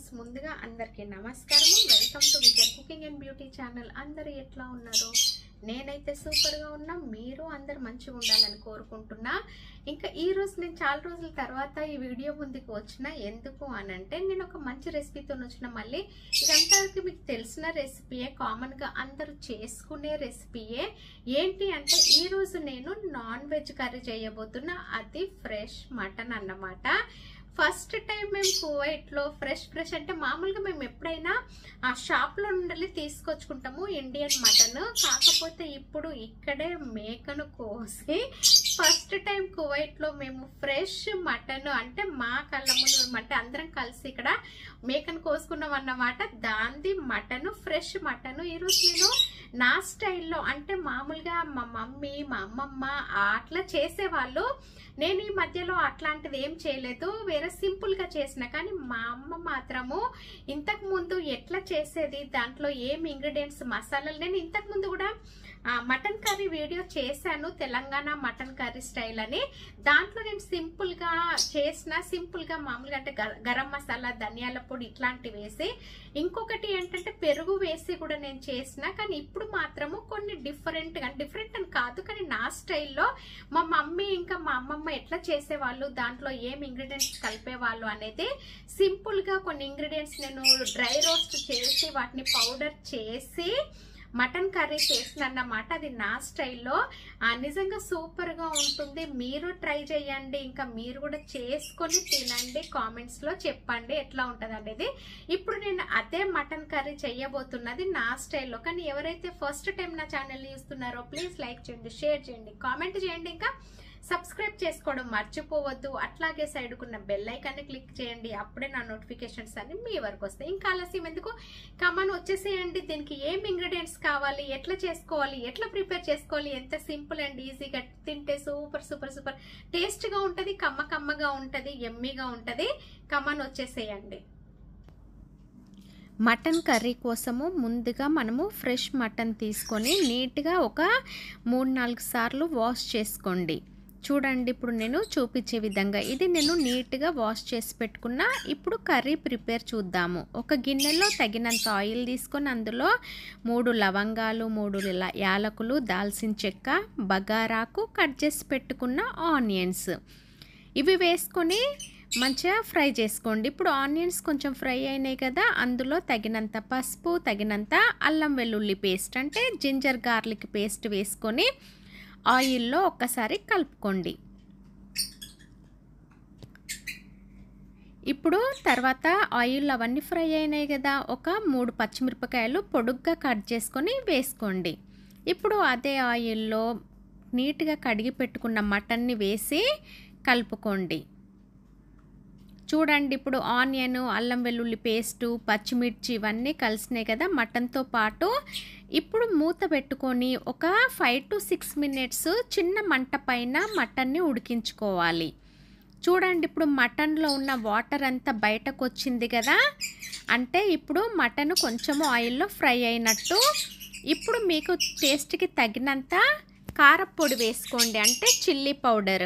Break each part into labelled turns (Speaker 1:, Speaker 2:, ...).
Speaker 1: ముందుగా అందరికీ నమస్కారం welcome to Vijay cooking and beauty channel అందరూ ఎట్లా ఉన్నారు నేనైతే సూపర్గా ఉన్నా మీరు అందరు మంచిగా ఉండాలని కోరుకుంటున్నా ఇంకా ఈ రోజు నేను చాలా రోజుల తర్వాత ఈ వీడియో ముందుకు వచ్చిన ఎందుకు అని అంటే నేను ఒక మంచి రెసిపీతో వచ్చిన మళ్ళీ ఇదంతా మీకు తెలిసిన రెసిపీయే కామన్గా అందరూ చేసుకునే రెసిపీయే ఏంటి అంటే ఈ రోజు నేను నాన్ వెజ్ కర్రీ చేయబోతున్నా అది ఫ్రెష్ మటన్ అన్నమాట ఫస్ట్ టైం మేము కువైట్లో ఫ్రెష్ ఫ్రెష్ అంటే మామూలుగా మేము ఎప్పుడైనా ఆ షాప్లో నుండి తీసుకొచ్చుకుంటాము ఇండియన్ మటన్ కాకపోతే ఇప్పుడు ఇక్కడే మేకను కోసి ఫస్ట్ టైం కువైట్లో మేము ఫ్రెష్ మటన్ అంటే మా కళ్ళ ముందు మేము అంటే అందరం కలిసి ఇక్కడ మేకను కోసుకున్నాం అన్నమాట దాంది మటన్ ఫ్రెష్ మటన్ ఈరోజు నేను నా స్టైల్లో అంటే మామూలుగా మా మమ్మీ మా అమ్మమ్మ అట్లా చేసేవాళ్ళు నేను ఈ మధ్యలో అట్లాంటిది ఏం చేయలేదు వేరే సింపుల్ గా చేసిన కానీ మా అమ్మ మాత్రము ఇంతకు ముందు ఎట్లా చేసేది దాంట్లో ఏం ఇంగ్రీడియంట్స్ మసాలాలు నేను ఇంతకు ముందు కూడా ఆ, మటన్ కర్రీ వీడియో చేశాను తెలంగాణ మటన్ కర్రీ స్టైల్ అని దాంట్లో నేను సింపుల్ గా చేసిన సింపుల్ గా మామూలుగా అంటే గర- గరం మసాలా ధనియాల పొడి ఇట్లాంటివి వేసి ఇంకొకటి ఏంటంటే పెరుగు వేసి కూడా నేను చేసిన కానీ ఇప్పుడు మాత్రము కొన్ని డిఫరెంట్ గా డిఫరెంట్ అని కాదు కానీ నా స్టైల్లో మా మమ్మీ ఇంకా మా అమ్మమ్మ ఎట్లా చేసేవాళ్ళు దాంట్లో ఏం ఇంగ్రీడియంట్స్ కలిపేవాళ్ళు అనేది సింపుల్ గా కొన్ని ఇంగ్రీడియంట్స్ నేను డ్రై రోస్ట్ చేసి వాటిని పౌడర్ చేసి మటన్ కర్రీ చేసిన అన్నమాట అది నా స్టైల్లో ఆ, నిజంగా సూపర్ గా ఉంటుంది మీరు ట్రై చేయండి ఇంకా మీరు కూడా చేసుకొని తినండి కామెంట్స్ లో చెప్పండి ఎట్లా ఉంటది అనేది ఇప్పుడు నేను అదే మటన్ కర్రీ చేయబోతున్నది నా స్టైల్లో కానీ ఎవరైతే ఫస్ట్ టైం నా ఛానల్ చూస్తున్నారో ప్లీజ్ లైక్ చేయండి షేర్ చేయండి కామెంట్ చేయండి ఇంకా సబ్స్క్రైబ్ చేసుకోవడం మర్చిపోవద్దు అట్లాగే సైడ్కున్న బెల్ ఐకాన్ని క్లిక్ చేయండి అప్పుడే నా నోటిఫికేషన్స్ అన్ని మీ వరకు వస్తాయి ఇంకా ఆలస్యం ఎందుకు కమన్ వచ్చేసేయండి దీనికి ఏం ఇంగ్రీడియంట్స్ కావాలి ఎట్లా చేసుకోవాలి ఎట్లా ప్రిపేర్ చేసుకోవాలి ఎంత సింపుల్ అండ్ ఈజీగా తింటే సూపర్ సూపర్ సూపర్ టేస్ట్గా ఉంటుంది కమ్మ కమ్మగా ఉంటుంది ఎమ్మీగా ఉంటుంది కమన్ వచ్చేసేయండి మటన్ కర్రీ కోసము ముందుగా మనము ఫ్రెష్ మటన్ తీసుకొని నీట్గా ఒక మూడు నాలుగు సార్లు వాష్ చేసుకోండి చూడండి ఇప్పుడు నేను చూపించే విధంగా ఇది నేను నీట్గా వాష్ చేసి పెట్టుకున్న ఇప్పుడు కర్రీ ప్రిపేర్ చూద్దాము ఒక గిన్నెలో తగినంత ఆయిల్ తీసుకొని అందులో మూడు లవంగాలు మూడు ల- యాలకులు దాల్చిన చెక్క బగారాకు కట్ చేసి పెట్టుకున్న ఆనియన్స్ ఇవి వేసుకొని మంచిగా ఫ్రై చేసుకోండి ఇప్పుడు ఆనియన్స్ కొంచెం ఫ్రై అయినాయి కదా అందులో తగినంత పసుపు తగినంత అల్లం వెల్లుల్లి పేస్ట్ అంటే జింజర్ గార్లిక్ పేస్ట్ వేసుకొని ఆయిల్లో ఒక్కసారి కలుపుకోండి ఇప్పుడు తర్వాత ఆయిల్ అవన్నీ ఫ్రై అయినాయి కదా ఒక మూడు పచ్చిమిరపకాయలు పొడుగ్గా కట్ చేసుకొని వేసుకోండి ఇప్పుడు అదే ఆయిల్లో నీట్గా కడిగి పెట్టుకున్న మటన్ని వేసి కలుపుకోండి చూడండి ఇప్పుడు ఆనియన్ అల్లం వెల్లుల్లి పేస్టు పచ్చిమిర్చి ఇవన్నీ కలిసినాయి కదా మటన్తో పాటు ఇప్పుడు మూత పెట్టుకొని ఒక ఫైవ్ టు సిక్స్ మినిట్స్ చిన్న మంట పైన మటన్ని ఉడికించుకోవాలి చూడండి ఇప్పుడు మటన్లో ఉన్న వాటర్ అంతా బయటకు వచ్చింది కదా అంటే ఇప్పుడు మటన్ కొంచెము ఆయిల్లో ఫ్రై అయినట్టు ఇప్పుడు మీకు టేస్ట్కి తగినంత కారపొడి వేసుకోండి అంటే చిల్లీ పౌడర్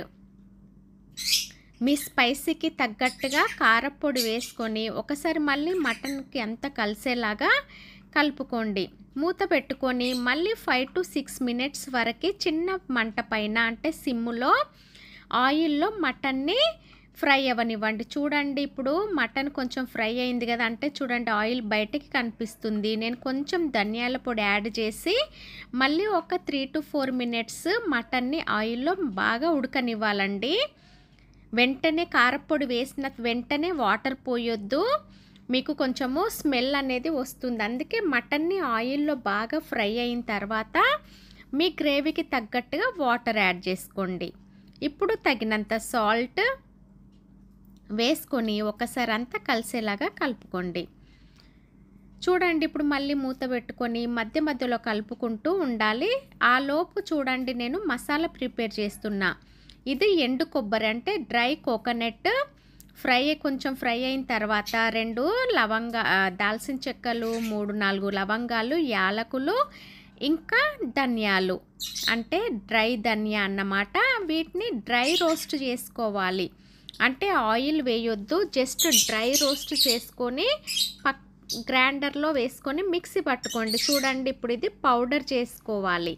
Speaker 1: మీ స్పైసీకి తగ్గట్టుగా కారపొడి వేసుకొని ఒకసారి మళ్ళీ మటన్కి అంతా కలిసేలాగా కలుపుకోండి మూత పెట్టుకొని మళ్ళీ ఫైవ్ టు సిక్స్ మినిట్స్ వరకు చిన్న మంట పైన అంటే సిమ్ములో ఆయిల్లో మటన్ని ఫ్రై అవ్వనివ్వండి చూడండి ఇప్పుడు మటన్ కొంచెం ఫ్రై అయింది కదా అంటే చూడండి ఆయిల్ బయటకి కనిపిస్తుంది నేను కొంచెం ధనియాల పొడి యాడ్ చేసి మళ్ళీ ఒక త్రీ టు ఫోర్ మినిట్స్ మటన్ని ఆయిల్లో బాగా ఉడకనివ్వాలండి వెంటనే కారపొడి వేసిన వెంటనే వాటర్ పోయొద్దు మీకు కొంచెము స్మెల్ అనేది వస్తుంది అందుకే మటన్ని ఆయిల్లో బాగా ఫ్రై అయిన తర్వాత మీ గ్రేవీకి తగ్గట్టుగా వాటర్ యాడ్ చేసుకోండి ఇప్పుడు తగినంత సాల్ట్ వేసుకొని ఒకసారి అంతా కలిసేలాగా కలుపుకోండి చూడండి ఇప్పుడు మళ్ళీ మూత పెట్టుకొని మధ్య మధ్యలో కలుపుకుంటూ ఉండాలి ఆ లోపు చూడండి నేను మసాలా ప్రిపేర్ చేస్తున్నా ఇది ఎండు కొబ్బరి అంటే డ్రై కోకోనట్ ఫ్రై కొంచెం ఫ్రై అయిన తర్వాత రెండు లవంగా ఆ, దాల్చిన చెక్కలు మూడు నాలుగు లవంగాలు యాలకులు ఇంకా ధనియాలు అంటే డ్రై ధనియా అన్నమాట వీటిని డ్రై రోస్ట్ చేసుకోవాలి అంటే ఆయిల్ వేయొద్దు జస్ట్ డ్రై రోస్ట్ చేసుకొని పక్ గ్రైండర్లో వేసుకొని మిక్సీ పట్టుకోండి చూడండి ఇప్పుడు ఇది పౌడర్ చేసుకోవాలి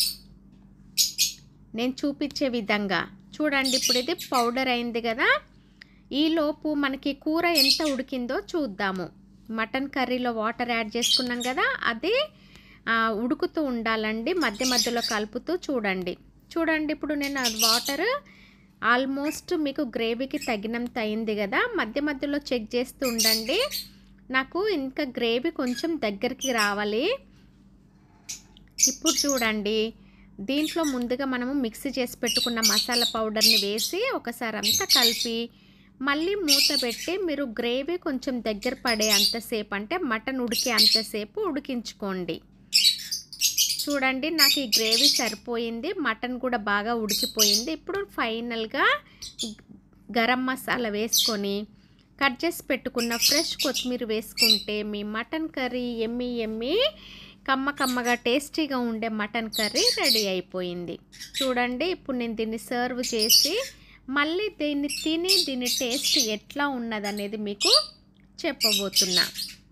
Speaker 1: నేను చూపించే విధంగా చూడండి ఇప్పుడు ఇది పౌడర్ అయింది కదా ఈలోపు మనకి కూర ఎంత ఉడికిందో చూద్దాము మటన్ కర్రీలో వాటర్ యాడ్ చేసుకున్నాం కదా అది ఉడుకుతూ ఉండాలండి మధ్య మధ్యలో కలుపుతూ చూడండి చూడండి ఇప్పుడు నేను వాటర్ ఆల్మోస్ట్ మీకు గ్రేవీకి తగినంత అయింది కదా మధ్య మధ్యలో చెక్ చేస్తూ ఉండండి నాకు ఇంకా గ్రేవీ కొంచెం దగ్గరికి రావాలి ఇప్పుడు చూడండి దీంట్లో ముందుగా మనము మిక్సీ చేసి పెట్టుకున్న మసాలా పౌడర్ని వేసి ఒకసారి అంతా కలిపి మళ్ళీ మూత పెట్టి మీరు గ్రేవీ కొంచెం దగ్గర పడే అంతసేపు అంటే మటన్ ఉడికే అంతసేపు ఉడికించుకోండి చూడండి నాకు ఈ గ్రేవీ సరిపోయింది మటన్ కూడా బాగా ఉడికిపోయింది ఇప్పుడు ఫైనల్గా గరం మసాలా వేసుకొని కట్ చేసి పెట్టుకున్న ఫ్రెష్ కొత్తిమీర వేసుకుంటే మీ మటన్ కర్రీ ఎమ్మి ఎమ్మి కమ్మ కమ్మగా టేస్టీగా ఉండే మటన్ కర్రీ రెడీ అయిపోయింది చూడండి ఇప్పుడు నేను దీన్ని సర్వ్ చేసి మళ్ళీ దీన్ని తిని దీని టేస్ట్ ఎట్లా ఉన్నదనేది మీకు చెప్పబోతున్నా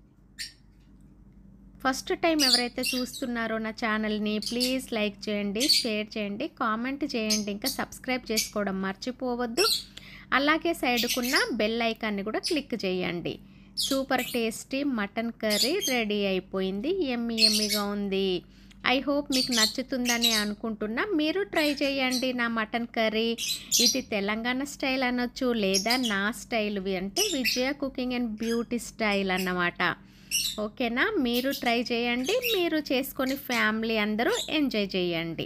Speaker 1: ఫస్ట్ టైం ఎవరైతే చూస్తున్నారో నా ఛానల్ని ప్లీజ్ లైక్ చేయండి షేర్ చేయండి కామెంట్ చేయండి ఇంకా సబ్స్క్రైబ్ చేసుకోవడం మర్చిపోవద్దు అలాగే సైడ్కున్న బెల్ ఐకాన్ని కూడా క్లిక్ చేయండి super tasty mutton curry ready అయిపోయింది ఎమ్మి ఎమ్మిగా ఉంది ఐ హోప్ మీకు నచ్చుతుందని అనుకుంటున్నా మీరు ట్రై చేయండి నా మటన్ కర్రీ ఇది తెలంగాణ స్టైల్ అనొచ్చు లేదా నా స్టైల్ అంటే Vijaya cooking and beauty style అన్నమాట ఓకేనా మీరు ట్రై చేయండి మీరు చేసుకొని ఫ్యామిలీ అందరూ ఎంజాయ్ చేయండి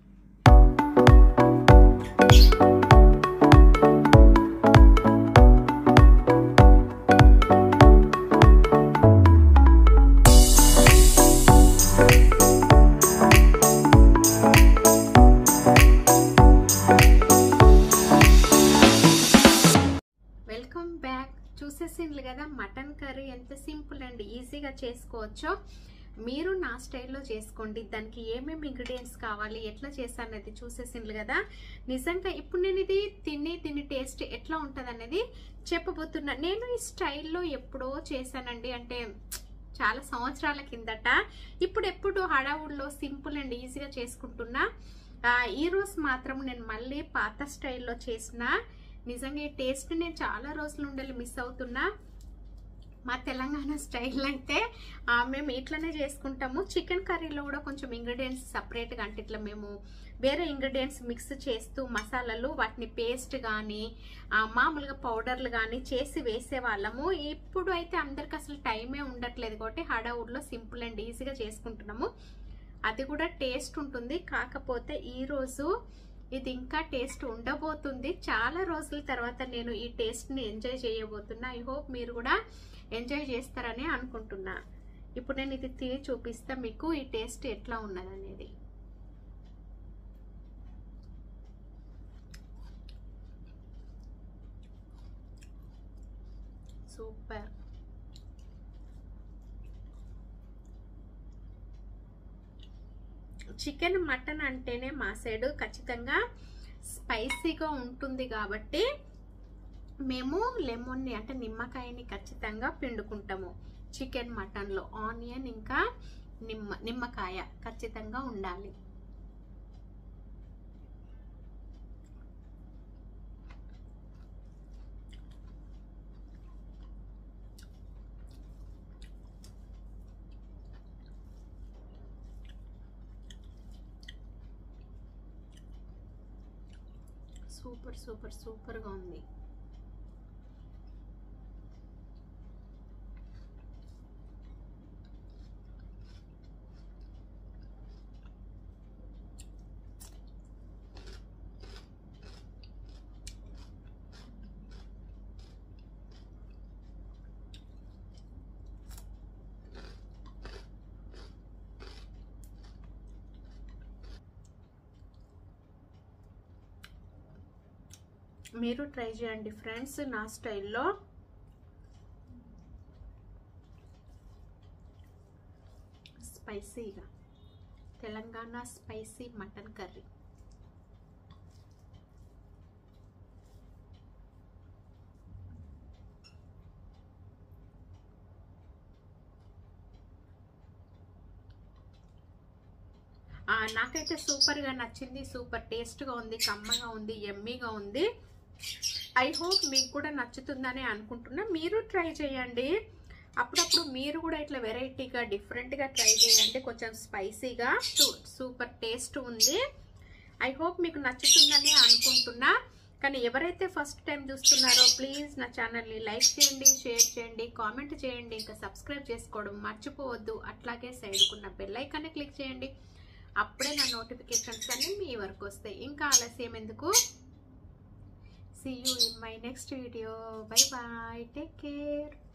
Speaker 1: వెల్కమ్ బ్యాక్ చూసేసిండ్రు కదా మటన్ కర్రీ ఎంత సింపుల్ అండ్ ఈజీగా చేసుకోవచ్చో మీరు నా స్టైల్లో చేసుకోండి దానికి ఏమేమి ఇంగ్రీడియంట్స్ కావాలి ఎట్లా చేస్తానది చూసేసిండ్రు కదా నిజంగా ఇప్పుడు నేను ఇది తిని తిని టేస్ట్ ఎట్లా ఉంటుంది అనేది చెప్పబోతున్నా నేను ఈ స్టైల్లో ఎప్పుడో చేశానండి అంటే చాలా సంవత్సరాల కిందట ఇప్పుడు ఎప్పుడు హడావుడిలో సింపుల్ అండ్ ఈజీగా చేసుకుంటున్నా ఈ రోజు మాత్రం నేను మళ్ళీ పాత స్టైల్లో చేసిన నిజంగా ఈ టేస్ట్ నేను చాలా రోజుల నుండి మిస్ అవుతున్నా మా తెలంగాణ స్టైల్ అయితే మేము ఇట్లనే చేసుకుంటాము చికెన్ కర్రీలో కూడా కొంచెం ఇంగ్రీడియంట్స్ సపరేట్గా అంటే ఇట్లా మేము వేరే ఇంగ్రీడియంట్స్ మిక్స్ చేస్తూ మసాలాలు వాటిని పేస్ట్ కానీ మామూలుగా పౌడర్లు కానీ చేసి వేసే వాళ్ళము ఇప్పుడు అయితే అందరికి అసలు టైమే ఉండట్లేదు కాబట్టి హడావుడ్లో సింపుల్ అండ్ ఈజీగా చేసుకుంటున్నాము అది కూడా టేస్ట్ ఉంటుంది కాకపోతే ఈరోజు ఇది ఇంకా టేస్ట్ ఉండబోతుంది చాలా రోజుల తర్వాత నేను ఈ టేస్ట్ని ఎంజాయ్ చేయబోతున్నా ఐ హోప్ మీరు కూడా ఎంజాయ్ చేస్తారని అనుకుంటున్నా ఇప్పుడు నేను ఇది తిని చూపిస్తా మీకు ఈ టేస్ట్ ఎట్లా ఉన్నదనేది సూపర్ చికెన్ మటన్ అంటేనే మా సైడ్ ఖచ్చితంగా స్పైసీగా ఉంటుంది కాబట్టి మేము లెమన్ని అంటే నిమ్మకాయని ఖచ్చితంగా పిండుకుంటాము చికెన్ మటన్లో ఆనియన్ ఇంకా నిమ్మ నిమ్మకాయ ఖచ్చితంగా ఉండాలి సూపర్ సూపర్ సూపర్గా ఉంది మీరు ట్రై చేయండి ఫ్రెండ్స్ నా స్టైల్లో స్పైసీగా తెలంగాణ స్పైసీ మటన్ కర్రీ ఆ, నాకైతే సూపర్గా నచ్చింది సూపర్ టేస్ట్గా ఉంది కమ్మగా ఉంది ఎమ్మీగా ఉంది ఐ హోప్ మీకు కూడా నచ్చుతుందని అనుకుంటున్నా మీరు ట్రై చేయండి అప్పుడప్పుడు మీరు కూడా ఇట్లా వెరైటీగా డిఫరెంట్గా ట్రై చేయండి కొంచెం స్పైసీగా సూపర్ టేస్ట్ ఉంది ఐ హోప్ మీకు నచ్చుతుందని అనుకుంటున్నా కానీ ఎవరైతే ఫస్ట్ టైం చూస్తున్నారో ప్లీజ్ నా ఛానల్ని లైక్ చేయండి షేర్ చేయండి కామెంట్ చేయండి ఇంకా సబ్స్క్రైబ్ చేసుకోవడం మర్చిపోవద్దు అట్లాగే సైడ్కున్న బెల్ ఐకాన్ని క్లిక్ చేయండి అప్పుడే నా నోటిఫికేషన్స్ అన్ని మీ వరకు వస్తాయి ఇంకా ఆలస్యం ఎందుకు see you in my next video bye bye take care